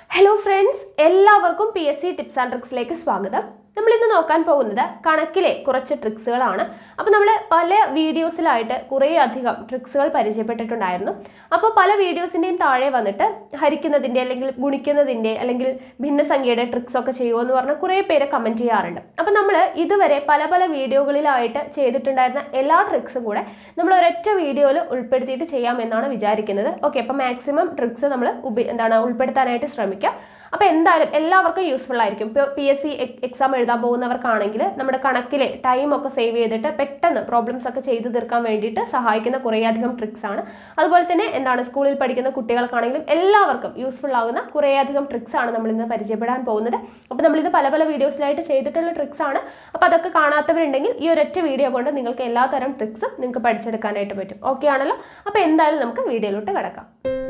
hello friends എല്ലാവർക്കും P S C tips and ട്രിക്സിലേക്ക് സ്വാഗതം നമ്മൾ ഇന്ന് നോക്കാൻ പോകുന്നത് കണക്കിലെ കുറച്ച് ട്രിക്സുകളാണ് അപ്പോൾ നമ്മൾ പല വീഡിയോസിലായിട്ട് കുറേ അധികം ട്രിക്സുകൾ പരിചയപ്പെട്ടിട്ടുണ്ടായിരുന്നു അപ്പോൾ പല വീഡിയോസിൻ്റെയും താഴെ വന്നിട്ട് ഹരിക്കുന്നതിൻ്റെ അല്ലെങ്കിൽ ഗുണിക്കുന്നതിൻ്റെ അല്ലെങ്കിൽ ഭിന്നസംഖ്യയുടെ ട്രിക്സ് ഒക്കെ ചെയ്യുമോ എന്ന് പറഞ്ഞ് കുറേ പേര് കമൻറ്റ് ചെയ്യാറുണ്ട് അപ്പോൾ നമ്മൾ ഇതുവരെ പല പല വീഡിയോകളിലായിട്ട് ചെയ്തിട്ടുണ്ടായിരുന്ന എല്ലാ ട്രിക്സും കൂടെ നമ്മൾ ഒരൊറ്റ വീഡിയോയിൽ ഉൾപ്പെടുത്തിയിട്ട് ചെയ്യാമെന്നാണ് വിചാരിക്കുന്നത് ഓക്കെ അപ്പോൾ മാക്സിമം ട്രിക്സ് നമ്മൾ ഉപ എന്താണ് ഉൾപ്പെടുത്താനായിട്ട് ശ്രമിക്കാം അപ്പോൾ എന്തായാലും എല്ലാവർക്കും യൂസ്ഫുൾ ആയിരിക്കും ഇപ്പോൾ പി എസ് സി എക്സാം എഴുതാൻ പോകുന്നവർക്കാണെങ്കിൽ നമ്മുടെ കണക്കിലെ ടൈം ഒക്കെ സേവ് ചെയ്തിട്ട് പെട്ടെന്ന് പ്രോബ്ലംസ് ഒക്കെ ചെയ്തു തീർക്കാൻ വേണ്ടിയിട്ട് സഹായിക്കുന്ന കുറേയധികം ട്രിക്സ് ആണ് അതുപോലെ തന്നെ എന്താണ് സ്കൂളിൽ പഠിക്കുന്ന കുട്ടികൾക്കാണെങ്കിലും എല്ലാവർക്കും യൂസ്ഫുൾ ആകുന്ന കുറേയധികം ട്രിക്സ് ആണ് നമ്മൾ ഇന്ന് പരിചയപ്പെടാൻ പോകുന്നത് അപ്പോൾ നമ്മളിത് പല പല വീഡിയോസിലായിട്ട് ചെയ്തിട്ടുള്ള ട്രിക്സ് ആണ് അപ്പോൾ അതൊക്കെ കാണാത്തവരുണ്ടെങ്കിൽ ഈ ഒരൊറ്റ വീഡിയോ കൊണ്ട് നിങ്ങൾക്ക് എല്ലാ തരം ട്രിക്സും നിങ്ങൾക്ക് പഠിച്ചെടുക്കാനായിട്ട് പറ്റും ഓക്കെ ആണല്ലോ അപ്പോൾ എന്തായാലും നമുക്ക് വീഡിയോയിലോട്ട് കിടക്കാം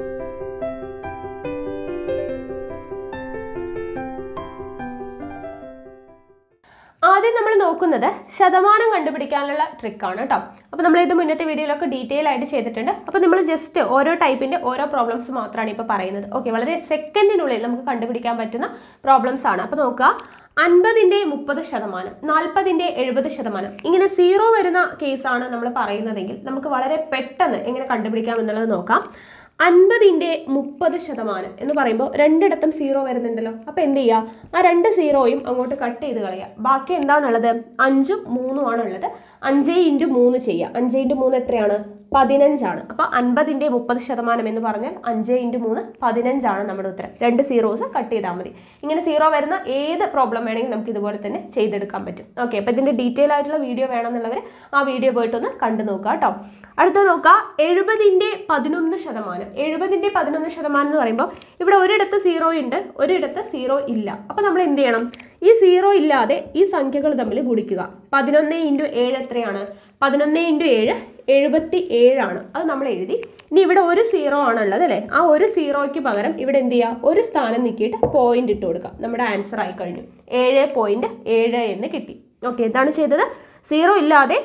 ആദ്യം നമ്മൾ നോക്കുന്നത് ശതമാനം കണ്ടുപിടിക്കാനുള്ള ട്രിക്കാണ് കേട്ടോ അപ്പോൾ നമ്മൾ ഇത് മുന്നത്തെ വീഡിയോയിലൊക്കെ ഡീറ്റെയിൽ ആയിട്ട് ചെയ്തിട്ടുണ്ട് അപ്പോൾ നമ്മൾ ജസ്റ്റ് ഓരോ ടൈപ്പിൻ്റെ ഓരോ പ്രോബ്ലംസ് മാത്രമാണ് ഇപ്പോൾ പറയുന്നത് ഓക്കെ വളരെ സെക്കൻഡിനുള്ളിൽ നമുക്ക് കണ്ടുപിടിക്കാൻ പറ്റുന്ന പ്രോബ്ലംസ് ആണ് അപ്പോൾ നോക്കുക അൻപതിൻ്റെ മുപ്പത് ശതമാനം നാൽപ്പതിൻ്റെ എഴുപത് ശതമാനം ഇങ്ങനെ സീറോ വരുന്ന കേസാണ് നമ്മൾ പറയുന്നതെങ്കിൽ നമുക്ക് വളരെ പെട്ടെന്ന് എങ്ങനെ കണ്ടുപിടിക്കാം എന്നുള്ളത് നോക്കാം അൻപതിൻ്റെ മുപ്പത് ശതമാനം എന്ന് പറയുമ്പോൾ രണ്ടിടത്തും സീറോ വരുന്നുണ്ടല്ലോ അപ്പോൾ എന്ത് ചെയ്യുക ആ രണ്ട് സീറോയും അങ്ങോട്ട് കട്ട് ചെയ്ത് കളയുക ബാക്കി എന്താണുള്ളത് അഞ്ചും മൂന്നും ആണ് ഉള്ളത് അഞ്ച് ഇൻറ്റു മൂന്ന് ചെയ്യുക അഞ്ച് ഇൻറ്റു മൂന്ന് എത്രയാണ് പതിനഞ്ചാണ് അപ്പോൾ അൻപതിൻ്റെ മുപ്പത് ശതമാനം എന്ന് പറഞ്ഞാൽ അഞ്ച് ഇൻറ്റു മൂന്ന് പതിനഞ്ചാണ് നമ്മുടെ ഉത്തരം രണ്ട് സീറോസ് കട്ട് ചെയ്താൽ മതി ഇങ്ങനെ സീറോ വരുന്ന ഏത് പ്രോബ്ലം വേണമെങ്കിൽ നമുക്ക് ഇതുപോലെ തന്നെ ചെയ്തെടുക്കാൻ പറ്റും ഓക്കെ അപ്പോൾ ഇതിൻ്റെ ഡീറ്റെയിൽ ആയിട്ടുള്ള വീഡിയോ വേണമെന്നുള്ളവർ ആ വീഡിയോ പോയിട്ടൊന്ന് കണ്ടു നോക്കുക കേട്ടോ അടുത്ത നോക്കുക എഴുപതിൻ്റെ പതിനൊന്ന് ശതമാനം എഴുപതിൻ്റെ പതിനൊന്ന് ശതമാനം എന്ന് പറയുമ്പോൾ ഇവിടെ ഒരിടത്ത് സീറോ ഉണ്ട് ഒരിടത്ത് സീറോ ഇല്ല അപ്പോൾ നമ്മൾ എന്ത് ചെയ്യണം ഈ സീറോ ഇല്ലാതെ ഈ സംഖ്യകൾ തമ്മിൽ ഗുണിക്കുക പതിനൊന്ന് ഇൻറ്റു ഏഴ് എത്രയാണ് പതിനൊന്ന് ഇൻറ്റു ഏഴ് എഴുപത്തി ഏഴാണ് അത് നമ്മൾ എഴുതി ഇനി ഇവിടെ ഒരു സീറോ ആണുള്ളത് അല്ലേ ആ ഒരു സീറോയ്ക്ക് പകരം ഇവിടെ എന്ത് ചെയ്യുക ഒരു സ്ഥാനം നീക്കിയിട്ട് പോയിന്റ് ഇട്ട് കൊടുക്കുക നമ്മുടെ ആൻസർ ആയി കഴിഞ്ഞു ഏഴ് പോയിന്റ് ഏഴ് എന്ന് കിട്ടി ഓക്കെ എന്താണ് ചെയ്തത് സീറോ ഇല്ലാതെ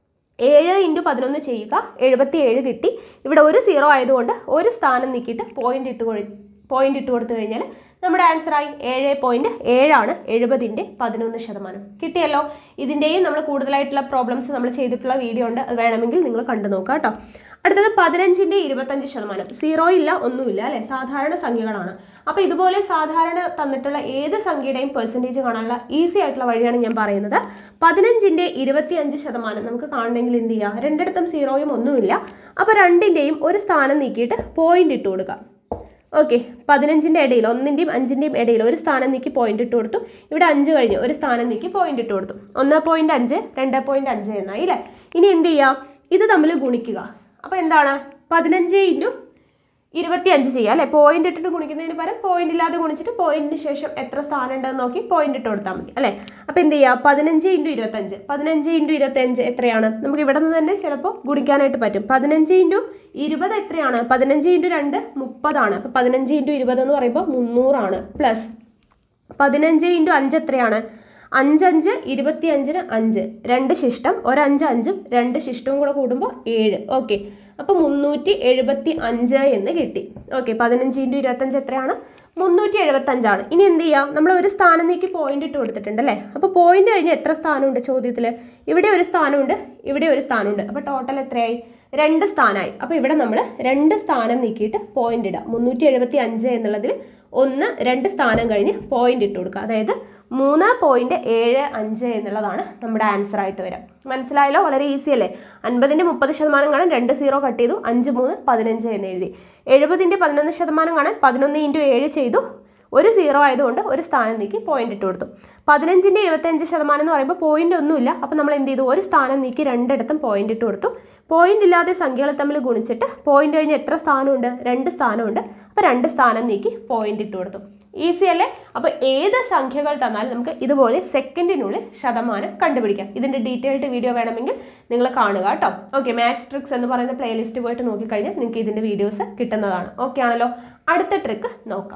ഏഴ് ഇൻറ്റു പതിനൊന്ന് ചെയ്യുക എഴുപത്തി ഏഴ് കിട്ടി ഇവിടെ ഒരു സീറോ ആയതുകൊണ്ട് ഒരു സ്ഥാനം നീക്കിയിട്ട് പോയിന്റ് ഇട്ട് കൊഴി പോയിന്റ് ഇട്ട് കൊടുത്തു കഴിഞ്ഞാൽ നമ്മുടെ ആൻസർ ആയി ഏഴ് പോയിന്റ് ഏഴാണ് എഴുപതിൻ്റെ പതിനൊന്ന് ശതമാനം കിട്ടിയല്ലോ ഇതിൻ്റെയും നമ്മൾ കൂടുതലായിട്ടുള്ള പ്രോബ്ലംസ് നമ്മൾ ചെയ്തിട്ടുള്ള വീഡിയോ ഉണ്ട് അത് വേണമെങ്കിൽ നിങ്ങൾ കണ്ടു നോക്കാം കേട്ടോ അടുത്തത് പതിനഞ്ചിൻ്റെ ഇരുപത്തഞ്ച് ശതമാനം സീറോ ഇല്ല ഒന്നുമില്ല അല്ലെ സാധാരണ സംഖ്യകളാണ് അപ്പോൾ ഇതുപോലെ സാധാരണ തന്നിട്ടുള്ള ഏത് സംഖ്യയുടെയും പെർസെൻറ്റേജ് കാണാനുള്ള ഈസി ആയിട്ടുള്ള വഴിയാണ് ഞാൻ പറയുന്നത് പതിനഞ്ചിൻ്റെ ഇരുപത്തിയഞ്ച് ശതമാനം നമുക്ക് കാണണമെങ്കിൽ എന്ത് ചെയ്യുക രണ്ടിടത്തും സീറോയും ഒന്നുമില്ല അപ്പോൾ രണ്ടിൻ്റെയും ഒരു സ്ഥാനം നീക്കിയിട്ട് പോയിന്റ് ഇട്ട് കൊടുക്കുക ഓക്കെ പതിനഞ്ചിൻ്റെ ഇടയിൽ ഒന്നിൻ്റെയും അഞ്ചിൻ്റെയും ഇടയിൽ ഒരു സ്ഥാനം നീക്കി പോയിന്റ് ഇട്ട് കൊടുത്തു ഇവിടെ അഞ്ച് കഴിഞ്ഞ് ഒരു സ്ഥാനം നീക്കി പോയിന്റ് ഇട്ട് കൊടുത്തു ഒന്ന് പോയിന്റ് അഞ്ച് രണ്ട് പോയിന്റ് അഞ്ച് എന്നായി അല്ലേ ഇനി എന്ത് ചെയ്യാം ഇത് തമ്മിൽ ഗുണിക്കുക അപ്പോൾ എന്താണ് പതിനഞ്ച് ഇൻറ്റു ഇരുപത്തി അഞ്ച് ചെയ്യുക അല്ലേ പോയിന്റ് ഇട്ടിട്ട് ഗുണിക്കുന്നതിന് പകരം പോയിന്റ് ഇല്ലാതെ ഗുണിച്ചിട്ട് പോയിന്റിന് ശേഷം എത്ര സ്ഥാനം ഉണ്ടെന്ന് നോക്കി പോയിന്റ് ഇട്ട് കൊടുത്താൽ മതി അല്ലേ അപ്പോൾ എന്ത് ചെയ്യുക പതിനഞ്ച് ഇൻറ്റു ഇരുപത്തഞ്ച് പതിനഞ്ച് ഇൻറ്റു ഇരുപത്തഞ്ച് എത്രയാണ് നമുക്ക് ഇവിടെ നിന്ന് തന്നെ ചിലപ്പോൾ ഗുണിക്കാനായിട്ട് പറ്റും പതിനഞ്ച് ഇൻറ്റു ഇരുപത് എത്രയാണ് പതിനഞ്ച് ഇൻറ്റു രണ്ട് മുപ്പതാണ് അപ്പോൾ പതിനഞ്ച് ഇൻറ്റു ഇരുപത് എന്ന് പറയുമ്പോൾ മുന്നൂറാണ് പ്ലസ് പതിനഞ്ച് ഇൻറ്റു അഞ്ച് എത്രയാണ് അഞ്ചഞ്ച് ഇരുപത്തി അഞ്ചിന് അഞ്ച് രണ്ട് ശിഷ്ടം ഒരഞ്ച് അഞ്ചും രണ്ട് ശിഷ്ടവും കൂടെ കൂടുമ്പോൾ ഏഴ് ഓക്കെ അപ്പോൾ മുന്നൂറ്റി എഴുപത്തി അഞ്ച് എന്ന് കിട്ടി ഓക്കെ പതിനഞ്ച് ഇൻറ്റു ഇരുപത്തഞ്ച് എത്രയാണ് മുന്നൂറ്റി എഴുപത്തഞ്ചാണ് ഇനി എന്ത് ചെയ്യാം നമ്മൾ ഒരു സ്ഥാനം നീക്കി പോയിന്റ് ഇട്ട് കൊടുത്തിട്ടുണ്ട് അല്ലേ അപ്പോൾ പോയിന്റ് കഴിഞ്ഞ് എത്ര സ്ഥാനമുണ്ട് ചോദ്യത്തിൽ ഇവിടെ ഒരു സ്ഥാനമുണ്ട് ഇവിടെ ഒരു സ്ഥാനമുണ്ട് അപ്പോൾ ടോട്ടൽ എത്രയായി രണ്ട് സ്ഥാനമായി അപ്പോൾ ഇവിടെ നമ്മൾ രണ്ട് സ്ഥാനം നീക്കിയിട്ട് പോയിന്റ് ഇടാം മുന്നൂറ്റി എഴുപത്തി അഞ്ച് എന്നുള്ളതിൽ ഒന്ന് രണ്ട് സ്ഥാനം കഴിഞ്ഞ് പോയിന്റ് ഇട്ട് കൊടുക്കുക അതായത് മൂന്ന് പോയിന്റ് ഏഴ് അഞ്ച് എന്നുള്ളതാണ് നമ്മുടെ ആൻസർ ആയിട്ട് വരാം മനസ്സിലായല്ലോ വളരെ ഈസി അല്ലേ അൻപതിൻ്റെ മുപ്പത് ശതമാനം കാണാൻ രണ്ട് സീറോ കട്ട് ചെയ്തു അഞ്ച് മൂന്ന് പതിനഞ്ച് എന്ന് എഴുതി എഴുപതിൻ്റെ പതിനൊന്ന് ശതമാനം കാണാൻ പതിനൊന്ന് ഇൻറ്റു ഏഴ് ചെയ്തു ഒരു സീറോ ആയതുകൊണ്ട് ഒരു സ്ഥാനം നീക്കി പോയിന്റ് ഇട്ട് കൊടുത്തു പതിനഞ്ചിൻ്റെ ഇരുപത്തഞ്ച് ശതമാനം എന്ന് പറയുമ്പോൾ പോയിന്റ് ഒന്നുമില്ല അപ്പോൾ നമ്മൾ എന്ത് ചെയ്തു ഒരു സ്ഥാനം നീക്കി രണ്ടിടത്തും പോയിന്റ് ഇട്ട് കൊടുത്തു പോയിന്റ് ഇല്ലാതെ സംഖ്യകൾ തമ്മിൽ ഗുണിച്ചിട്ട് പോയിന്റ് കഴിഞ്ഞ് എത്ര സ്ഥാനമുണ്ട് രണ്ട് സ്ഥാനമുണ്ട് അപ്പോൾ രണ്ട് സ്ഥാനം നീക്കി പോയിന്റ് ഇട്ട് കൊടുത്തു ഈസി അല്ലേ അപ്പോൾ ഏത് സംഖ്യകൾ തന്നാലും നമുക്ക് ഇതുപോലെ സെക്കൻഡിനുള്ളിൽ ശതമാനം കണ്ടുപിടിക്കാം ഇതിൻ്റെ ഡീറ്റെയിൽഡ് വീഡിയോ വേണമെങ്കിൽ നിങ്ങൾ കാണുക കേട്ടോ ഓക്കെ മാത്സ് ട്രിക്സ് എന്ന് പറയുന്ന പ്ലേലിസ്റ്റ് പോയിട്ട് നോക്കിക്കഴിഞ്ഞാൽ നിങ്ങൾക്ക് ഇതിൻ്റെ വീഡിയോസ് കിട്ടുന്നതാണ് ഓക്കെ ആണല്ലോ അടുത്ത ട്രിക്ക് നോക്കാം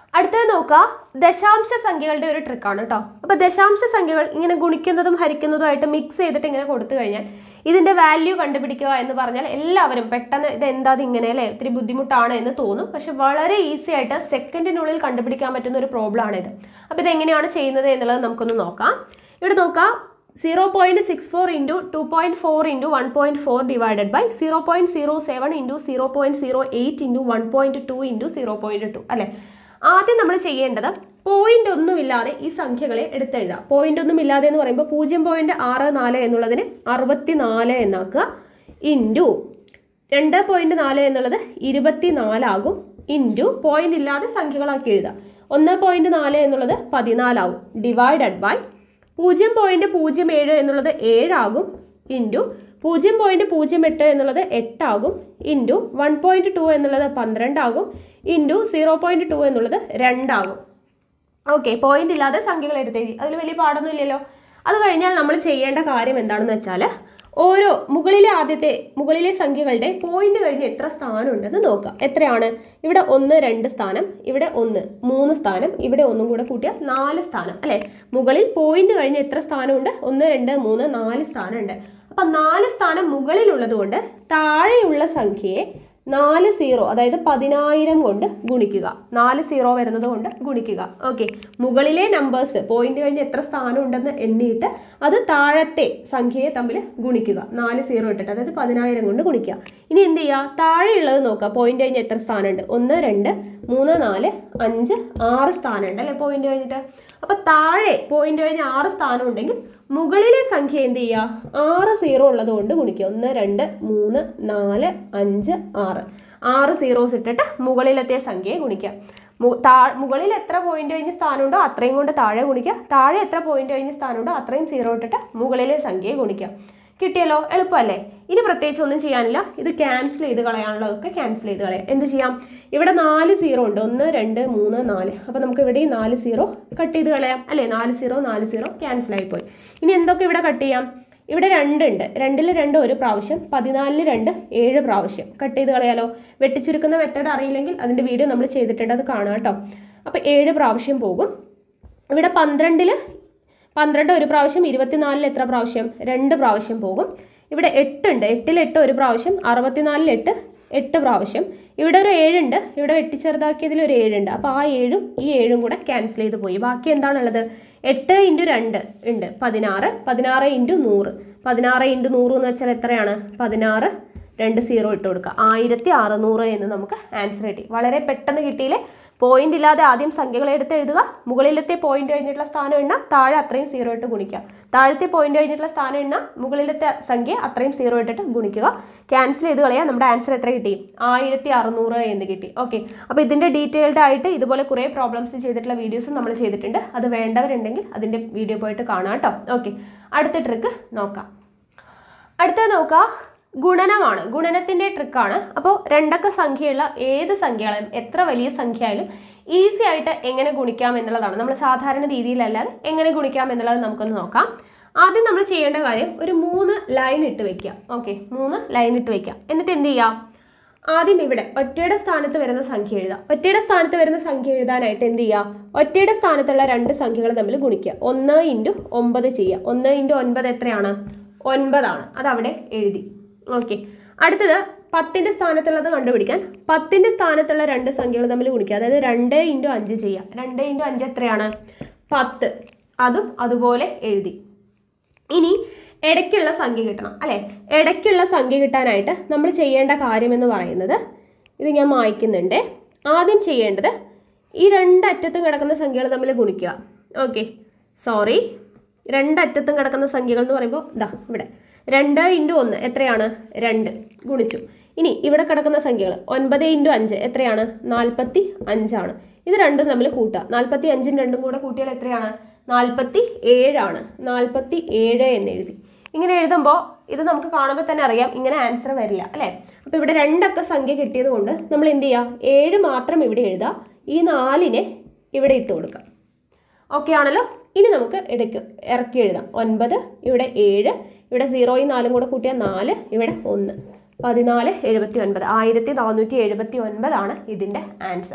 അടുത്തത് നോക്കുക ദശാംശ സംഖ്യകളുടെ ഒരു ട്രിക്കാണ് കേട്ടോ അപ്പോൾ ദശാംശ സംഖ്യകൾ ഇങ്ങനെ ഗുണിക്കുന്നതും ഹരിക്കുന്നതുമായിട്ട് മിക്സ് ചെയ്തിട്ട് ഇങ്ങനെ കൊടുത്തു കഴിഞ്ഞാൽ ഇതിന്റെ വാല്യൂ കണ്ടുപിടിക്കുക എന്ന് പറഞ്ഞാൽ എല്ലാവരും പെട്ടെന്ന് ഇത് എന്താ ഇത് ഇങ്ങനെ അല്ലേ ഇത്തിരി ബുദ്ധിമുട്ടാണ് എന്ന് തോന്നും പക്ഷെ വളരെ ഈസി ആയിട്ട് സെക്കൻഡിനുള്ളിൽ കണ്ടുപിടിക്കാൻ പറ്റുന്ന ഒരു പ്രോബ്ലം ആണിത് അപ്പോൾ ഇത് എങ്ങനെയാണ് ചെയ്യുന്നത് എന്നുള്ളത് നമുക്കൊന്ന് നോക്കാം ഇവിടെ നോക്കാം zero point six four into two point four into one point four divided by zero point zero seven into zero point zero eight into one point two into zero point two അല്ലേ ആദ്യം നമ്മൾ ചെയ്യേണ്ടത് point ഒന്നുമില്ലാതെ ഈ സംഖ്യകളെ എടുത്തെഴുതാം point ഒന്നും ഇല്ലാതെ എന്ന് പറയുമ്പോൾ പൂജ്യം പോയിന്റ് ആറ് നാല് എന്നുള്ളതിന് അറുപത്തി നാല് എന്നാക്കുക ഇൻറ്റു രണ്ട് പോയിന്റ് നാല് എന്നുള്ളത് ഇരുപത്തി നാലാകും ഇൻറ്റു പോയിന്റ് ഇല്ലാതെ സംഖ്യകളാക്കി എഴുതാം ഒന്ന് പോയിന്റ് നാല് എന്നുള്ളത് പതിനാലാകും ഡിവൈഡഡ് ബൈ പൂജ്യം പോയിന്റ് പൂജ്യം ഏഴ് എന്നുള്ളത് ഏഴാകും ഇൻറ്റു പൂജ്യം പോയിന്റ് പൂജ്യം എട്ട് എന്നുള്ളത് എട്ടാകും ഇൻറ്റു വൺ പോയിന്റ് ടു എന്നുള്ളത് പന്ത്രണ്ടാകും ഇൻറ്റു സീറോ പോയിന്റ് ടു എന്നുള്ളത് രണ്ടാകും ഓക്കെ പോയിന്റ് ഇല്ലാതെ സംഖ്യകൾ എടുത്തെഴുതി അതിൽ വലിയ പാടൊന്നും ഇല്ലല്ലോ അത് കഴിഞ്ഞാൽ നമ്മൾ ചെയ്യേണ്ട കാര്യം എന്താണെന്ന് വെച്ചാൽ ഓരോ മുകളിലെ ആദ്യത്തെ മുകളിലെ സംഖ്യകളുടെ പോയിന്റ് കഴിഞ്ഞ് എത്ര സ്ഥാനം ഉണ്ടെന്ന് നോക്കാം എത്രയാണ് ഇവിടെ ഒന്ന് രണ്ട് സ്ഥാനം ഇവിടെ ഒന്ന് മൂന്ന് സ്ഥാനം ഇവിടെ ഒന്നും കൂടെ കൂട്ടിയാൽ നാല് സ്ഥാനം അല്ലെ മുകളിൽ പോയിന്റ് കഴിഞ്ഞ് എത്ര സ്ഥാനമുണ്ട് ഒന്ന് രണ്ട് മൂന്ന് നാല് സ്ഥാനമുണ്ട് അപ്പൊ നാല് സ്ഥാനം മുകളിലുള്ളത് കൊണ്ട് താഴെയുള്ള സംഖ്യയെ നാല് സീറോ അതായത് പതിനായിരം കൊണ്ട് ഗുണിക്കുക നാല് സീറോ വരുന്നത് കൊണ്ട് ഗുണിക്കുക ഓക്കെ മുകളിലെ നമ്പേഴ്സ് പോയിന്റ് കഴിഞ്ഞ് എത്ര സ്ഥാനം ഉണ്ടെന്ന് എണ്ണിയിട്ട് അത് താഴത്തെ സംഖ്യയെ തമ്മിൽ ഗുണിക്കുക നാല് സീറോ ഇട്ടിട്ട് അതായത് പതിനായിരം കൊണ്ട് ഗുണിക്കുക ഇനി എന്ത് ചെയ്യുക താഴെയുള്ളത് നോക്കുക പോയിന്റ് കഴിഞ്ഞ് എത്ര സ്ഥാനമുണ്ട് ഒന്ന് രണ്ട് മൂന്ന് നാല് അഞ്ച് ആറ് സ്ഥാനമുണ്ട് അല്ലെ പോയിന്റ് കഴിഞ്ഞിട്ട് അപ്പൊ താഴെ പോയിന്റ് കഴിഞ്ഞ് ആറ് സ്ഥാനം ഉണ്ടെങ്കിൽ മുകളിലെ സംഖ്യ എന്ത് ചെയ്യുക ആറ് സീറോ ഉള്ളത് കൊണ്ട് ഗുണിക്കുക ഒന്ന് രണ്ട് മൂന്ന് നാല് അഞ്ച് ആറ് ആറ് സീറോസ് ഇട്ടിട്ട് മുകളിലത്തെ സംഖ്യയെ ഗുണിക്കുക മു- താ- മുകളിൽ എത്ര പോയിന്റ് കഴിഞ്ഞ് സ്ഥാനമുണ്ടോ അത്രയും കൊണ്ട് താഴെ ഗുണിക്കുക താഴെ എത്ര പോയിന്റ് കഴിഞ്ഞ് സ്ഥാനമുണ്ടോ അത്രയും സീറോ ഇട്ടിട്ട് മുകളിലെ സംഖ്യയെ ഗുണിക്കുക കിട്ടിയല്ലോ എളുപ്പമല്ലേ ഇനി പ്രത്യേകിച്ച് ഒന്നും ചെയ്യാനില്ല ഇത് ക്യാൻസൽ ചെയ്ത് കളയാനുള്ളതൊക്കെ ക്യാൻസൽ ചെയ്ത് കളയാം എന്ത് ചെയ്യാം ഇവിടെ നാല് സീറോ ഉണ്ട് ഒന്ന് രണ്ട് മൂന്ന് നാല് അപ്പോൾ നമുക്ക് ഇവിടെ ഈ നാല് സീറോ കട്ട് ചെയ്ത് കളയാം അല്ലേ നാല് സീറോ നാല് സീറോ ക്യാൻസൽ ആയിപ്പോയി ഇനി എന്തൊക്കെ ഇവിടെ കട്ട് ചെയ്യാം ഇവിടെ രണ്ടുണ്ട് രണ്ടിൽ രണ്ട് ഒരു പ്രാവശ്യം പതിനാലില് രണ്ട് ഏഴ് പ്രാവശ്യം കട്ട് ചെയ്ത് കളയാലോ വെട്ടിച്ചുരുക്കുന്ന മെത്തേഡ് അറിയില്ലെങ്കിൽ അതിൻ്റെ വീഡിയോ നമ്മൾ ചെയ്തിട്ടുണ്ട് അത് കാണാം കേട്ടോ അപ്പോൾ ഏഴ് പ്രാവശ്യം പോകും ഇവിടെ പന്ത്രണ്ടിൽ പന്ത്രണ്ട് ഒരു പ്രാവശ്യം ഇരുപത്തിനാലിൽ എത്ര പ്രാവശ്യം രണ്ട് പ്രാവശ്യം പോകും ഇവിടെ എട്ടുണ്ട് എട്ടിൽ എട്ട് ഒരു പ്രാവശ്യം അറുപത്തിനാലിൽ എട്ട് എട്ട് പ്രാവശ്യം ഇവിടെ ഒരു ഏഴുണ്ട് ഇവിടെ വെട്ടിച്ചെറുതാക്കിയതിൽ ഒരു ഏഴുണ്ട് അപ്പോൾ ആ ഏഴും ഈ ഏഴും കൂടെ ക്യാൻസൽ ചെയ്ത് പോയി ബാക്കി എന്താണുള്ളത് എട്ട് ഇൻറ്റു രണ്ട് ഉണ്ട് പതിനാറ് പതിനാറ് ഇൻറ്റു നൂറ് പതിനാറ് ഇൻറ്റു നൂറ് എന്ന് വെച്ചാൽ എത്രയാണ് പതിനാറ് രണ്ട് സീറോ ഇട്ട് കൊടുക്കുക ആയിരത്തി അറുന്നൂറ് എന്ന് നമുക്ക് ആൻസർ കിട്ടി വളരെ പെട്ടെന്ന് കിട്ടിയില്ലേ പോയിന്റ് ഇല്ലാതെ ആദ്യം സംഖ്യകൾ എടുത്ത് എഴുതുക മുകളിലത്തെ പോയിന്റ് കഴിഞ്ഞിട്ടുള്ള സ്ഥാനം എണ്ണ താഴെ അത്രയും സീറോ ഇട്ട് ഗുണിക്കുക താഴത്തെ പോയിന്റ് കഴിഞ്ഞിട്ടുള്ള സ്ഥാനം എണ്ണ മുകളിലത്തെ സംഖ്യ അത്രയും സീറോ ഇട്ടിട്ട് ഗുണിക്കുക ക്യാൻസൽ ചെയ്ത് കളയാം നമ്മുടെ ആൻസർ എത്ര കിട്ടി ആയിരത്തി അറുന്നൂറ് എന്ന് കിട്ടി ഓക്കെ അപ്പോൾ ഇതിന്റെ ഡീറ്റെയിൽഡ് ആയിട്ട് ഇതുപോലെ കുറേ പ്രോബ്ലംസ് ചെയ്തിട്ടുള്ള വീഡിയോസ് നമ്മൾ ചെയ്തിട്ടുണ്ട് അത് വേണ്ടവരുണ്ടെങ്കിൽ അതിന്റെ വീഡിയോ പോയിട്ട് കാണാം കേട്ടോ ഓക്കെ അടുത്ത ട്രിക്ക് നോക്കാം അടുത്തത് നോക്കുക ഗുണനമാണ് ഗുണനത്തിന്റെ ട്രിക്കാണ് അപ്പോൾ രണ്ടക്ക സംഖ്യയുള്ള ഏത് സംഖ്യകളും എത്ര വലിയ സംഖ്യ ആയാലും ഈസി ആയിട്ട് എങ്ങനെ ഗുണിക്കാം എന്നുള്ളതാണ് നമ്മൾ സാധാരണ രീതിയിലല്ലാതെ എങ്ങനെ ഗുണിക്കാം എന്നുള്ളത് നമുക്കൊന്ന് നോക്കാം ആദ്യം നമ്മൾ ചെയ്യേണ്ട കാര്യം ഒരു മൂന്ന് ലൈൻ ഇട്ട് വെക്കുക ഓക്കെ മൂന്ന് ലൈൻ ഇട്ട് വെക്കുക എന്നിട്ട് എന്ത് ചെയ്യാം ആദ്യം ഇവിടെ ഒറ്റയുടെ സ്ഥാനത്ത് വരുന്ന സംഖ്യ എഴുതാം ഒറ്റയുടെ സ്ഥാനത്ത് വരുന്ന സംഖ്യ എഴുതാനായിട്ട് എന്ത് ചെയ്യുക ഒറ്റയുടെ സ്ഥാനത്തുള്ള രണ്ട് സംഖ്യകൾ തമ്മിൽ ഗുണിക്കുക ഒന്ന് ഇൻറ്റു ഒമ്പത് ചെയ്യുക ഒന്ന് ഇൻറ്റു ഒൻപത് എത്രയാണ് ഒൻപതാണ് അത് അവിടെ എഴുതി ഓക്കെ അടുത്തത് പത്തിന്റെ സ്ഥാനത്തുള്ളത് കണ്ടുപിടിക്കാൻ പത്തിന്റെ സ്ഥാനത്തുള്ള രണ്ട് സംഖ്യകൾ തമ്മിൽ ഗുണിക്കുക അതായത് രണ്ട് ഇൻറ്റു അഞ്ച് ചെയ്യുക രണ്ട് ഇൻറ്റു അഞ്ച് എത്രയാണ് പത്ത് അതും അതുപോലെ എഴുതി ഇനി ഇടയ്ക്കുള്ള സംഖ്യ കിട്ടണം അല്ലേ ഇടയ്ക്കുള്ള സംഖ്യ കിട്ടാനായിട്ട് നമ്മൾ ചെയ്യേണ്ട കാര്യം എന്ന് പറയുന്നത് ഇത് ഞാൻ മായ്ക്കുന്നുണ്ട് ആദ്യം ചെയ്യേണ്ടത് ഈ രണ്ടറ്റത്തും കിടക്കുന്ന സംഖ്യകൾ തമ്മിൽ ഗുണിക്കുക ഓക്കെ സോറി രണ്ടറ്റത്തും കിടക്കുന്ന സംഖ്യകൾ എന്ന് പറയുമ്പോൾ ഇതാ ഇവിടെ രണ്ട് ഇൻറ്റു ഒന്ന് എത്രയാണ് രണ്ട് ഗുണിച്ചു ഇനി ഇവിടെ കിടക്കുന്ന സംഖ്യകൾ ഒൻപത് ഇൻറ്റു അഞ്ച് എത്രയാണ് നാൽപ്പത്തി അഞ്ചാണ് ഇത് രണ്ടും തമ്മിൽ കൂട്ടുക നാൽപ്പത്തി അഞ്ചും രണ്ടും കൂടെ കൂട്ടിയാൽ എത്രയാണ് നാൽപ്പത്തി ഏഴാണ് നാൽപ്പത്തി ഏഴ് എന്ന് എഴുതി ഇങ്ങനെ എഴുതുമ്പോൾ ഇത് നമുക്ക് കാണുമ്പോൾ തന്നെ അറിയാം ഇങ്ങനെ ആൻസർ വരില്ല അല്ലേ അപ്പോൾ ഇവിടെ രണ്ടക്ക സംഖ്യ കിട്ടിയത് കൊണ്ട് നമ്മൾ എന്ത് ചെയ്യുക ഏഴ് മാത്രം ഇവിടെ എഴുതുക ഈ നാലിനെ ഇവിടെ ഇട്ട് കൊടുക്കുക ഓക്കെ ആണല്ലോ ഇനി നമുക്ക് ഇടയ്ക്ക് ഇറക്കി എഴുതാം ഒൻപത് ഇവിടെ ഏഴ് ഇവിടെ സീറോയും നാലും കൂടെ കൂട്ടിയാൽ നാല് ഇവിടെ ഒന്ന് പതിനാല് എഴുപത്തി ഒൻപത് ആയിരത്തി നാനൂറ്റി എഴുപത്തി ഒൻപതാണ് ഇതിൻ്റെ ആൻസർ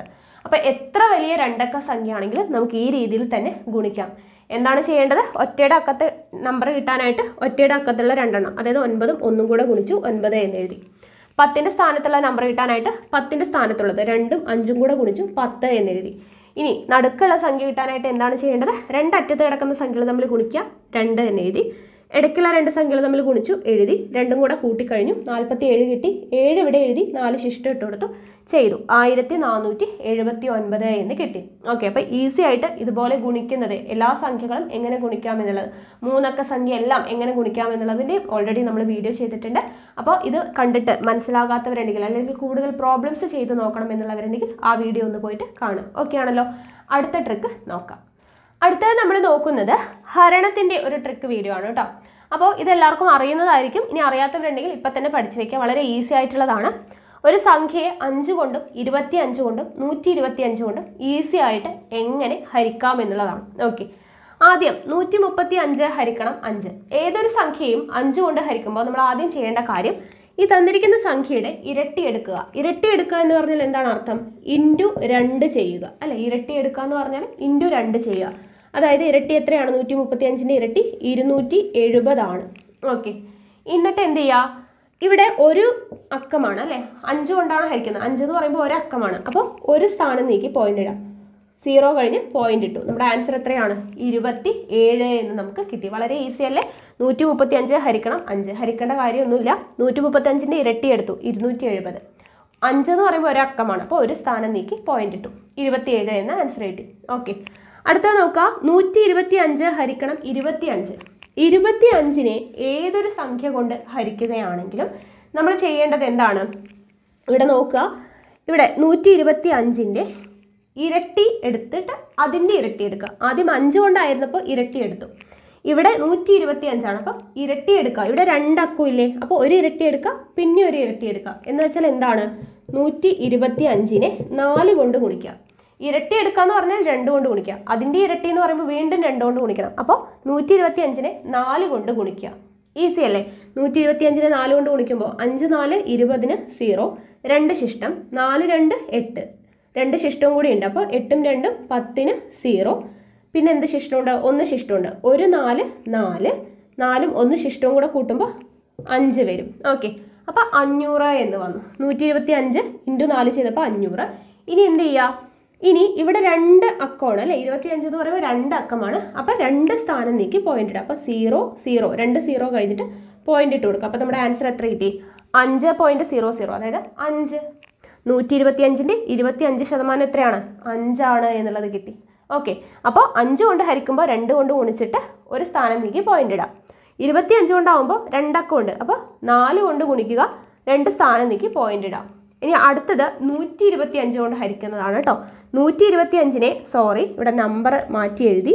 അപ്പോൾ എത്ര വലിയ രണ്ടക്ക സംഖ്യയാണെങ്കിലും നമുക്ക് ഈ രീതിയിൽ തന്നെ ഗുണിക്കാം എന്താണ് ചെയ്യേണ്ടത് ഒറ്റയുടെ അക്കത്ത് നമ്പർ കിട്ടാനായിട്ട് ഒറ്റയുടെ അക്കത്തുള്ള രണ്ടെണ്ണം അതായത് ഒൻപതും ഒന്നും കൂടെ ഗുണിച്ചു ഒൻപത് എന്ന് എഴുതി പത്തിൻ്റെ സ്ഥാനത്തുള്ള നമ്പർ കിട്ടാനായിട്ട് പത്തിൻ്റെ സ്ഥാനത്തുള്ളത് രണ്ടും അഞ്ചും കൂടെ ഗുണിച്ചു പത്ത് എന്ന് എഴുതി ഇനി നടുക്കുള്ള സംഖ്യ കിട്ടാനായിട്ട് എന്താണ് ചെയ്യേണ്ടത് രണ്ടറ്റത്ത് കിടക്കുന്ന സംഖ്യകൾ തമ്മിൽ ഗുണിക്കുക രണ്ട് എന്ന് എഴുതി ഇടയ്ക്കുള്ള രണ്ട് സംഖ്യകൾ തമ്മിൽ ഗുണിച്ചു എഴുതി രണ്ടും കൂടെ കൂട്ടിക്കഴിഞ്ഞു നാൽപ്പത്തി ഏഴ് കിട്ടി ഏഴ് ഇവിടെ എഴുതി നാല് ശിഷ്ടം ഇട്ട് കൊടുത്തു ചെയ്തു ആയിരത്തി നാനൂറ്റി എഴുപത്തി ഒൻപത് എന്ന് കിട്ടി ഓക്കെ അപ്പോൾ ഈസി ആയിട്ട് ഇതുപോലെ ഗുണിക്കുന്നത് എല്ലാ സംഖ്യകളും എങ്ങനെ ഗുണിക്കാം എന്നുള്ളത് മൂന്നക്ക സംഖ്യ എല്ലാം എങ്ങനെ ഗുണിക്കാം എന്നുള്ളതിൻ്റെ ഓൾറെഡി നമ്മൾ വീഡിയോ ചെയ്തിട്ടുണ്ട് അപ്പോൾ ഇത് കണ്ടിട്ട് മനസ്സിലാകാത്തവരുണ്ടെങ്കിൽ അല്ലെങ്കിൽ കൂടുതൽ പ്രോബ്ലംസ് ചെയ്ത് നോക്കണം എന്നുള്ളവരുണ്ടെങ്കിൽ ആ വീഡിയോ ഒന്ന് പോയിട്ട് കാണും ഓക്കെ ആണല്ലോ അടുത്ത ട്രിക്ക് നോക്കാം അടുത്തത് നമ്മൾ നോക്കുന്നത് ഹരണത്തിൻ്റെ ഒരു ട്രിക്ക് വീഡിയോ ആണ് കേട്ടോ അപ്പോൾ ഇതെല്ലാവർക്കും അറിയുന്നതായിരിക്കും ഇനി അറിയാത്തവരുണ്ടെങ്കിൽ ഇപ്പം തന്നെ പഠിച്ചു വയ്ക്കുക വളരെ ഈസി ആയിട്ടുള്ളതാണ് ഒരു സംഖ്യയെ അഞ്ച് കൊണ്ടും ഇരുപത്തി അഞ്ച് കൊണ്ടും നൂറ്റി ഇരുപത്തി അഞ്ച് കൊണ്ടും ഈസി ആയിട്ട് എങ്ങനെ ഹരിക്കാം എന്നുള്ളതാണ് ഓക്കെ ആദ്യം നൂറ്റി മുപ്പത്തി അഞ്ച് ഹരിക്കണം അഞ്ച് ഏതൊരു സംഖ്യയും അഞ്ച് കൊണ്ട് ഹരിക്കുമ്പോൾ നമ്മൾ ആദ്യം ചെയ്യേണ്ട കാര്യം ഈ തന്നിരിക്കുന്ന സംഖ്യയുടെ ഇരട്ടി എടുക്കുക ഇരട്ടി എടുക്കുക എന്ന് പറഞ്ഞാൽ എന്താണ് അർത്ഥം ഇൻറ്റു രണ്ട് ചെയ്യുക അല്ലെ ഇരട്ടി എടുക്കുക എന്ന് പറഞ്ഞാൽ ഇൻറ്റു രണ്ട് ചെയ്യുക അതായത് ഇരട്ടി എത്രയാണ് നൂറ്റി മുപ്പത്തി അഞ്ചിൻ്റെ ഇരട്ടി ഇരുന്നൂറ്റി എഴുപതാണ് ഓക്കെ എന്നിട്ട് എന്ത് ചെയ്യുക ഇവിടെ ഒരു അക്കമാണ് അല്ലേ അഞ്ച് കൊണ്ടാണ് ഹരിക്കുന്നത് അഞ്ച് എന്ന് പറയുമ്പോൾ ഒരു അക്കമാണ് അപ്പോൾ ഒരു സ്ഥാനം നീക്കി പോയിന്റ് ഇടാം സീറോ കഴിഞ്ഞ് പോയിന്റ് ഇട്ടു നമ്മുടെ ആൻസർ എത്രയാണ് ഇരുപത്തി ഏഴ് എന്ന് നമുക്ക് കിട്ടി വളരെ ഈസി അല്ലേ നൂറ്റി മുപ്പത്തി അഞ്ച് ഹരിക്കണം അഞ്ച് ഹരിക്കേണ്ട കാര്യമൊന്നുമില്ല നൂറ്റി മുപ്പത്തി അഞ്ചിൻ്റെ ഇരട്ടി എടുത്തു ഇരുന്നൂറ്റി എഴുപത് അഞ്ച് എന്ന് പറയുമ്പോൾ ഒരു അക്കമാണ് അപ്പോൾ ഒരു സ്ഥാനം നീക്കി പോയിന്റ് ഇട്ടു ഇരുപത്തിയേഴ് എന്ന ആൻസർ കിട്ടി ഓക്കെ അടുത്തത് നോക്കാം നൂറ്റി ഇരുപത്തി അഞ്ച് ഹരിക്കണം ഇരുപത്തി അഞ്ച് ഇരുപത്തി അഞ്ചിനെ ഏതൊരു സംഖ്യ കൊണ്ട് ഹരിക്കുകയാണെങ്കിലും നമ്മൾ ചെയ്യേണ്ടത് എന്താണ് ഇവിടെ നോക്കുക ഇവിടെ നൂറ്റി ഇരുപത്തി അഞ്ചിൻ്റെ ഇരട്ടി എടുത്തിട്ട് അതിൻ്റെ ഇരട്ടി എടുക്കുക ആദ്യം അഞ്ച് കൊണ്ടായിരുന്നപ്പോൾ ഇരട്ടി എടുത്തു ഇവിടെ നൂറ്റി ഇരുപത്തി അഞ്ചാണ് അപ്പം ഇരട്ടി എടുക്കുക ഇവിടെ രണ്ടക്കം ഇല്ലേ അപ്പോൾ ഒരു ഇരട്ടി എടുക്കുക പിന്നെ ഒരു ഇരട്ടി എടുക്കുക എന്ന് വെച്ചാൽ എന്താണ് നൂറ്റി ഇരുപത്തി അഞ്ചിനെ നാല് കൊണ്ട് ഗുണിക്കുക ഇരട്ടി എടുക്കുക എന്ന് പറഞ്ഞാൽ രണ്ട് കൊണ്ട് ഗുണിക്കുക അതിൻ്റെ ഇരട്ടി എന്ന് പറയുമ്പോൾ വീണ്ടും രണ്ട് കൊണ്ട് ഗുണിക്കണം അപ്പോൾ നൂറ്റി ഇരുപത്തി അഞ്ചിനെ നാല് കൊണ്ട് ഗുണിക്കുക ഈസി അല്ലേ നൂറ്റി ഇരുപത്തി അഞ്ചിനെ നാല് കൊണ്ട് ഗുണിക്കുമ്പോൾ അഞ്ച് നാല് ഇരുപതിന് സീറോ രണ്ട് ശിഷ്ടം നാല് രണ്ട് എട്ട് രണ്ട് ശിഷ്ടവും കൂടി ഉണ്ട് അപ്പോൾ എട്ടും രണ്ടും പത്തിന് സീറോ പിന്നെ എന്ത് ശിഷ്ടമുണ്ട് ഒന്ന് ശിഷ്ടമുണ്ട് ഒരു നാല് നാല് നാലും ഒന്ന് ശിഷ്ടവും കൂടെ കൂട്ടുമ്പോൾ അഞ്ച് വരും ഓക്കെ അപ്പോൾ അഞ്ഞൂറ് എന്ന് വന്നു നൂറ്റി ഇരുപത്തി അഞ്ച് ഇൻറ്റു നാല് ചെയ്തപ്പോൾ അഞ്ഞൂറ് ഇനി എന്ത് ചെയ്യുക ഇനി ഇവിടെ രണ്ട് അക്കമാണ് അല്ലേ ഇരുപത്തി അഞ്ച് എന്ന് പറയുമ്പോൾ രണ്ട് അക്കമാണ് അപ്പോൾ രണ്ട് സ്ഥാനം നീക്കി പോയിന്റ് ഇടുക അപ്പോൾ സീറോ സീറോ രണ്ട് സീറോ കഴിഞ്ഞിട്ട് പോയിന്റ് ഇട്ട് കൊടുക്കുക അപ്പോൾ നമ്മുടെ ആൻസർ എത്ര കിട്ടി അഞ്ച് പോയിന്റ് സീറോ സീറോ അതായത് അഞ്ച് നൂറ്റി ഇരുപത്തി അഞ്ചിൻ്റെ ഇരുപത്തി അഞ്ച് ശതമാനം എത്രയാണ് അഞ്ചാണ് എന്നുള്ളത് കിട്ടി ഓക്കെ അപ്പോൾ അഞ്ച് കൊണ്ട് ഹരിക്കുമ്പോൾ രണ്ട് കൊണ്ട് ഗുണിച്ചിട്ട് ഒരു സ്ഥാനം നീക്കി പോയിന്റ് ഇടാം ഇരുപത്തി അഞ്ച് കൊണ്ടാവുമ്പോൾ രണ്ടക്കം ഉണ്ട് അപ്പോൾ നാല് കൊണ്ട് ഗുണിക്കുക രണ്ട് സ്ഥാനം നീക്കി പോയിന്റ് ഇടാം ഇനി അടുത്തത് നൂറ്റി ഇരുപത്തി അഞ്ച് കൊണ്ട് ഹരിക്കുന്നതാണ് കേട്ടോ നൂറ്റി ഇരുപത്തി അഞ്ചിനെ സോറി ഇവിടെ നമ്പർ മാറ്റി എഴുതി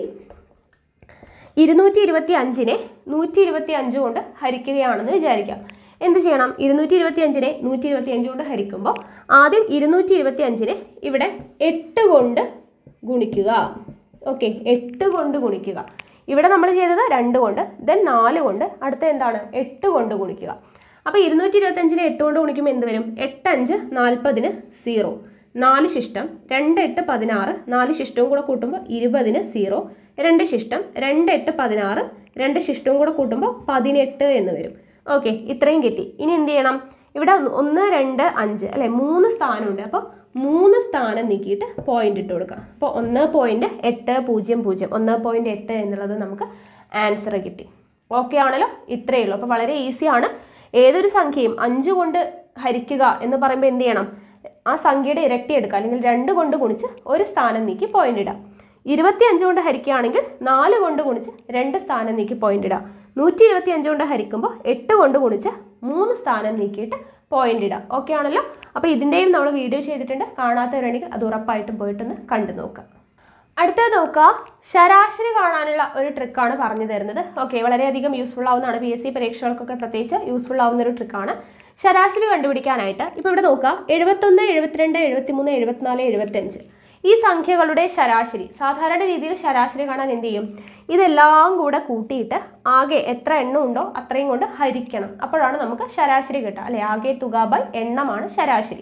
ഇരുന്നൂറ്റി ഇരുപത്തി അഞ്ചിനെ നൂറ്റി ഇരുപത്തി അഞ്ച് കൊണ്ട് ഹരിക്കുകയാണെന്ന് വിചാരിക്കാം എന്ത് ചെയ്യണം ഇരുന്നൂറ്റി ഇരുപത്തി അഞ്ചിനെ നൂറ്റി ഇരുപത്തി അഞ്ച് കൊണ്ട് ഹരിക്കുമ്പോൾ ആദ്യം ഇരുന്നൂറ്റി ഇരുപത്തി അഞ്ചിനെ ഇവിടെ എട്ട് കൊണ്ട് ഗുണിക്കുക ഓക്കെ എട്ട് കൊണ്ട് ഗുണിക്കുക ഇവിടെ നമ്മൾ ചെയ്തത് രണ്ട് കൊണ്ട് ദെൻ നാല് കൊണ്ട് അടുത്ത എന്താണ് എട്ട് കൊണ്ട് ഗുണിക്കുക അപ്പോൾ ഇരുന്നൂറ്റി ഇരുപത്തഞ്ചിനെ എട്ട് കൊണ്ട് ഗുണിക്കുമ്പോൾ എന്ത് വരും എട്ടഞ്ച് നാൽപ്പതിന് സീറോ നാല് ശിഷ്ടം രണ്ട് എട്ട് പതിനാറ് നാല് ശിഷ്ടവും കൂടെ കൂട്ടുമ്പോൾ ഇരുപതിന് സീറോ രണ്ട് ശിഷ്ടം രണ്ട് എട്ട് പതിനാറ് രണ്ട് ശിഷ്ടവും കൂടെ കൂട്ടുമ്പോൾ പതിനെട്ട് എന്ന് വരും ഓക്കെ ഇത്രയും കിട്ടി ഇനി എന്ത് ചെയ്യണം ഇവിടെ ഒന്ന് ഒന്ന് രണ്ട് അഞ്ച് അല്ലെ മൂന്ന് സ്ഥാനമുണ്ട് അപ്പോൾ മൂന്ന് സ്ഥാനം നീക്കിയിട്ട് പോയിന്റ് ഇട്ട് കൊടുക്കാം അപ്പോൾ ഒന്ന് പോയിന്റ് എട്ട് പൂജ്യം പൂജ്യം ഒന്ന് പോയിന്റ് എട്ട് എന്നുള്ളത് നമുക്ക് ആൻസർ കിട്ടി ഓക്കെ ആണല്ലോ ഇത്രയേ ഉള്ളൂ അപ്പോൾ വളരെ ഈസിയാണ് ഏതൊരു സംഖ്യയും അഞ്ച് കൊണ്ട് ഹരിക്കുക എന്ന് പറയുമ്പോൾ എന്ത് ചെയ്യണം ആ സംഖ്യയുടെ ഇരട്ടി എടുക്കുക അല്ലെങ്കിൽ രണ്ട് കൊണ്ട് ഗുണിച്ച് ഒരു സ്ഥാനം നീക്കി പോയിന്റ് ഇടാം ഇരുപത്തി അഞ്ച് കൊണ്ട് ഹരിക്കുകയാണെങ്കിൽ നാല് കൊണ്ട് ഗുണിച്ച് രണ്ട് സ്ഥാനം നീക്കി പോയിന്റ് ഇടാം നൂറ്റി ഇരുപത്തി അഞ്ച് കൊണ്ട് ഹരിക്കുമ്പോൾ എട്ട് കൊണ്ട് ഗുണിച്ച് മൂന്ന് സ്ഥാനം നീക്കിയിട്ട് പോയിന്റ് ഇടാം ഓക്കെ ആണല്ലോ അപ്പോൾ ഇതിൻ്റെയും നമ്മൾ വീഡിയോ ചെയ്തിട്ടുണ്ട് കാണാത്തവരുണ്ടെങ്കിൽ അത് ഉറപ്പായിട്ടും പോയിട്ടൊന്ന് കണ്ടു നോക്കാം അടുത്തത് നോക്കുക ശരാശരി കാണാനുള്ള ഒരു ട്രിക്കാണ് പറഞ്ഞു തരുന്നത് ഓക്കെ വളരെയധികം യൂസ്ഫുൾ ആവുന്നതാണ് പി എസ് സി പരീക്ഷകൾക്കൊക്കെ പ്രത്യേകിച്ച് യൂസ്ഫുൾ ആവുന്ന ഒരു ട്രിക്കാണ് ശരാശരി കണ്ടുപിടിക്കാനായിട്ട് ഇപ്പോൾ ഇവിടെ നോക്കുക എഴുപത്തൊന്ന് എഴുപത്തിരണ്ട് എഴുപത്തിമൂന്ന് എഴുപത്തിനാല് എഴുപത്തഞ്ച് ഈ സംഖ്യകളുടെ ശരാശരി സാധാരണ രീതിയിൽ ശരാശരി കാണാൻ എന്ത് ചെയ്യും ഇതെല്ലാം കൂടെ കൂട്ടിയിട്ട് ആകെ എത്ര എണ്ണം ഉണ്ടോ അത്രയും കൊണ്ട് ഹരിക്കണം അപ്പോഴാണ് നമുക്ക് ശരാശരി കിട്ടുക അല്ലെ ആകെ തുക ബൈ എണ്ണമാണ് ശരാശരി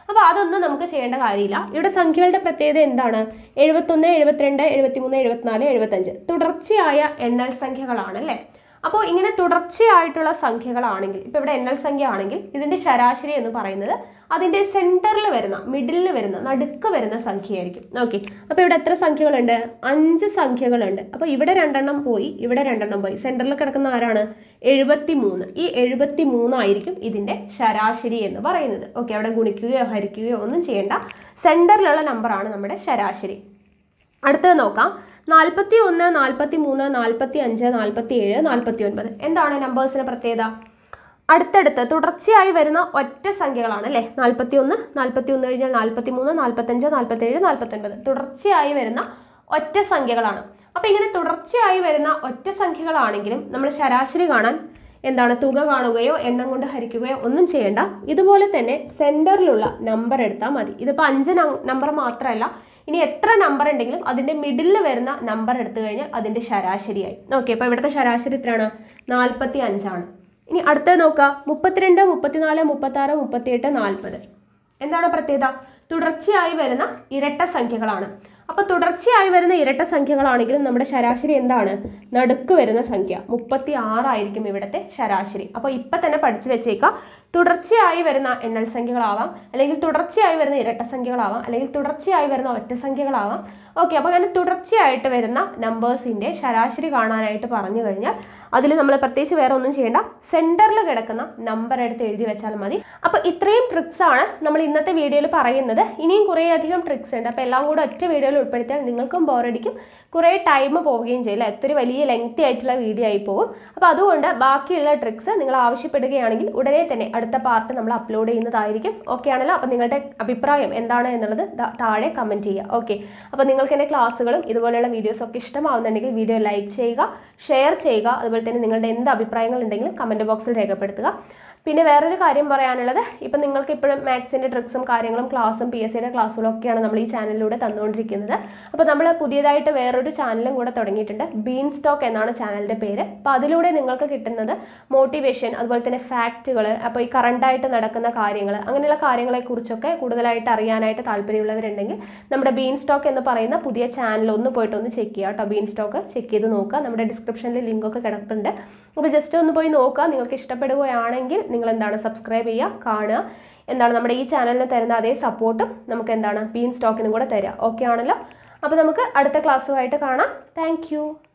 അപ്പോൾ അതൊന്നും നമുക്ക് ചെയ്യേണ്ട കാര്യമില്ല ഇവിടെ സംഖ്യകളുടെ പ്രത്യേകത എന്താണ് എഴുപത്തൊന്ന് എഴുപത്തിരണ്ട് എഴുപത്തിമൂന്ന് എഴുപത്തിനാല് എഴുപത്തഞ്ച് തുടർച്ചയായ എണ്ണൽ സംഖ്യകളാണ് അല്ലേ അപ്പോൾ ഇങ്ങനെ തുടർച്ചയായിട്ടുള്ള സംഖ്യകളാണെങ്കിൽ ഇപ്പോൾ ഇവിടെ എണ്ണൽ സംഖ്യ ആണെങ്കിൽ ഇതിൻ്റെ ശരാശരി എന്ന് പറയുന്നത് അതിൻ്റെ സെൻറ്ററിൽ വരുന്ന മിഡിലിൽ വരുന്ന നടുക്ക് വരുന്ന സംഖ്യയായിരിക്കും ഓക്കെ അപ്പോൾ ഇവിടെ എത്ര സംഖ്യകളുണ്ട് അഞ്ച് സംഖ്യകളുണ്ട് അപ്പോൾ ഇവിടെ രണ്ടെണ്ണം പോയി ഇവിടെ രണ്ടെണ്ണം പോയി സെൻറ്ററിൽ കിടക്കുന്ന ആരാണ് എഴുപത്തി മൂന്ന് ഈ എഴുപത്തി മൂന്നായിരിക്കും ഇതിൻ്റെ ശരാശരി എന്ന് പറയുന്നത് ഓക്കെ അവിടെ ഗുണിക്കുകയോ ഹരിക്കുകയോ ഒന്നും ചെയ്യേണ്ട സെൻറ്ററിലുള്ള നമ്പറാണ് നമ്മുടെ ശരാശരി അടുത്തത് നോക്കാം നാൽപ്പത്തി ഒന്ന് നാൽപ്പത്തി മൂന്ന് നാൽപ്പത്തി അഞ്ച് നാൽപ്പത്തി ഏഴ് നാൽപ്പത്തി ഒൻപത് എന്താണ് നമ്പേഴ്സിന് പ്രത്യേകത അടുത്തടുത്ത് തുടർച്ചയായി വരുന്ന ഒറ്റ സംഖ്യകളാണ് അല്ലേ നാൽപ്പത്തി ഒന്ന് നാൽപ്പത്തി ഒന്ന് കഴിഞ്ഞാൽ നാൽപ്പത്തി മൂന്ന് നാൽപ്പത്തഞ്ച് നാൽപ്പത്തേഴ് നാൽപ്പത്തൊൻപത് തുടർച്ചയായി വരുന്ന ഒറ്റ സംഖ്യകളാണ് അപ്പോൾ ഇങ്ങനെ തുടർച്ചയായി വരുന്ന ഒറ്റ സംഖ്യകളാണെങ്കിലും നമ്മൾ ശരാശരി കാണാൻ എന്താണ് തുക കാണുകയോ എണ്ണം കൊണ്ട് ഹരിക്കുകയോ ഒന്നും ചെയ്യേണ്ട ഇതുപോലെ തന്നെ സെൻറ്ററിലുള്ള നമ്പർ എടുത്താൽ മതി ഇതിപ്പോൾ അഞ്ച് നമ്പർ മാത്രമല്ല ഇനി എത്ര നമ്പർ ഉണ്ടെങ്കിലും അതിൻ്റെ മിഡിലിൽ വരുന്ന നമ്പർ എടുത്തു കഴിഞ്ഞാൽ അതിൻ്റെ ശരാശരിയായി ഓക്കെ അപ്പോൾ ഇവിടുത്തെ ശരാശരി എത്രയാണ് നാൽപ്പത്തി അഞ്ചാണ് ഇനി അടുത്തത് നോക്കുക മുപ്പത്തിരണ്ട് മുപ്പത്തിനാല് മുപ്പത്താറ് മുപ്പത്തിയെട്ട് നാൽപ്പത് എന്താണ് പ്രത്യേകത തുടർച്ചയായി വരുന്ന ഇരട്ട സംഖ്യകളാണ് അപ്പോൾ തുടർച്ചയായി വരുന്ന ഇരട്ട സംഖ്യകളാണെങ്കിലും നമ്മുടെ ശരാശരി എന്താണ് നടുക്ക് വരുന്ന സംഖ്യ മുപ്പത്തി ആറായിരിക്കും ഇവിടുത്തെ ശരാശരി അപ്പോൾ ഇപ്പം തന്നെ പഠിച്ചു വെച്ചേക്കാം തുടർച്ചയായി വരുന്ന എണ്ണൽ സംഖ്യകളാവാം അല്ലെങ്കിൽ തുടർച്ചയായി വരുന്ന ഇരട്ട സംഖ്യകളാവാം അല്ലെങ്കിൽ തുടർച്ചയായി വരുന്ന ഒറ്റ സംഖ്യകളാവാം ഓക്കെ അപ്പോൾ അങ്ങനെ തുടർച്ചയായിട്ട് വരുന്ന നമ്പേഴ്സിൻ്റെ ശരാശരി കാണാനായിട്ട് പറഞ്ഞു കഴിഞ്ഞാൽ അതിൽ നമ്മൾ പ്രത്യേകിച്ച് വേറെ ഒന്നും ചെയ്യേണ്ട സെൻറ്ററിൽ കിടക്കുന്ന നമ്പർ എടുത്ത് എഴുതി വെച്ചാൽ മതി അപ്പോൾ ഇത്രയും ട്രിക്സ് ആണ് നമ്മൾ ഇന്നത്തെ വീഡിയോയിൽ പറയുന്നത് ഇനിയും കുറേയധികം ട്രിക്സ് ഉണ്ട് അപ്പോൾ എല്ലാം കൂടെ ഒറ്റ വീഡിയോയിൽ ഉൾപ്പെടുത്തിയാൽ നിങ്ങൾക്കും ബോറടിക്കും കുറേ ടൈം പോവുകയും ചെയ്യില്ല ഒത്തിരി വലിയ ലെങ്തി ആയിട്ടുള്ള വീഡിയോ ആയി പോകും അപ്പോൾ അതുകൊണ്ട് ബാക്കിയുള്ള ട്രിക്സ് നിങ്ങൾ ആവശ്യപ്പെടുകയാണെങ്കിൽ ഉടനെ തന്നെ അടുത്ത പാർട്ട് നമ്മൾ അപ്ലോഡ് ചെയ്യുന്നതായിരിക്കും ഓക്കെ ആണല്ലോ അപ്പോൾ നിങ്ങളുടെ അഭിപ്രായം എന്താണ് എന്നുള്ളത് ദാ- താഴെ കമൻറ്റ് ചെയ്യുക ഓക്കെ അപ്പോൾ നിങ്ങൾക്ക് എൻ്റെ ക്ലാസ്സുകളും ഇതുപോലെയുള്ള വീഡിയോസ് ഒക്കെ ഇഷ്ടമാവുന്നുണ്ടെങ്കിൽ വീഡിയോ ലൈക്ക് ചെയ്യുക ഷെയർ ചെയ്യുക അതുപോലെ തന്നെ നിങ്ങളുടെ എന്ത് അഭിപ്രായങ്ങൾ ഉണ്ടെങ്കിലും കമൻറ്റ് ബോക്സിൽ രേഖപ്പെടുത്തുക പിന്നെ വേറൊരു കാര്യം പറയാനുള്ളത് ഇപ്പം നിങ്ങൾക്ക് ഇപ്പോഴും മാത്സിൻ്റെ ട്രിക്സും കാര്യങ്ങളും ക്ലാസ്സും പി എസ് സിയുടെ ക്ലാസ്സുകളും ഒക്കെയാണ് നമ്മൾ ഈ ചാനലിലൂടെ തന്നുകൊണ്ടിരിക്കുന്നത് അപ്പോൾ നമ്മൾ പുതിയതായിട്ട് വേറൊരു ചാനലും കൂടെ തുടങ്ങിയിട്ടുണ്ട് ബീൻ സ്റ്റോക്ക് എന്നാണ് ചാനലിൻ്റെ പേര് അപ്പോൾ അതിലൂടെ നിങ്ങൾക്ക് കിട്ടുന്നത് മോട്ടിവേഷൻ അതുപോലെ തന്നെ ഫാക്റ്റുകൾ അപ്പോൾ ഈ കറണ്ടായിട്ട് നടക്കുന്ന കാര്യങ്ങൾ അങ്ങനെയുള്ള കാര്യങ്ങളെക്കുറിച്ചൊക്കെ കൂടുതലായിട്ട് അറിയാനായിട്ട് താല്പര്യമുള്ളവരുണ്ടെങ്കിൽ നമ്മുടെ ബീൻ സ്റ്റോക്ക് എന്ന് പറയുന്ന പുതിയ ചാനൽ ഒന്ന് പോയിട്ട് ഒന്ന് ചെക്ക് ചെയ്യുക കേട്ടോ ബീൻ സ്റ്റോക്ക് ചെക്ക് ചെയ്ത് നോക്കുക നമ്മുടെ ഡിസ്ക്രിപ്ഷനിൽ ലിങ്കൊക്കെ കിടപ്പുണ്ട് അപ്പോൾ ജസ്റ്റ് ഒന്ന് പോയി നോക്കുക നിങ്ങൾക്ക് ഇഷ്ടപ്പെടുകയാണെങ്കിൽ നിങ്ങൾ എന്താണ് സബ്സ്ക്രൈബ് ചെയ്യുക കാണുക എന്താണ് നമ്മുടെ ഈ ചാനലിന് തരുന്ന അതേ സപ്പോർട്ടും നമുക്ക് എന്താണ് ബീൻ സ്റ്റോക്കിനും കൂടെ തരിക ഓക്കെ ആണല്ലോ അപ്പോൾ നമുക്ക് അടുത്ത ക്ലാസ്സുമായിട്ട് കാണാം താങ്ക്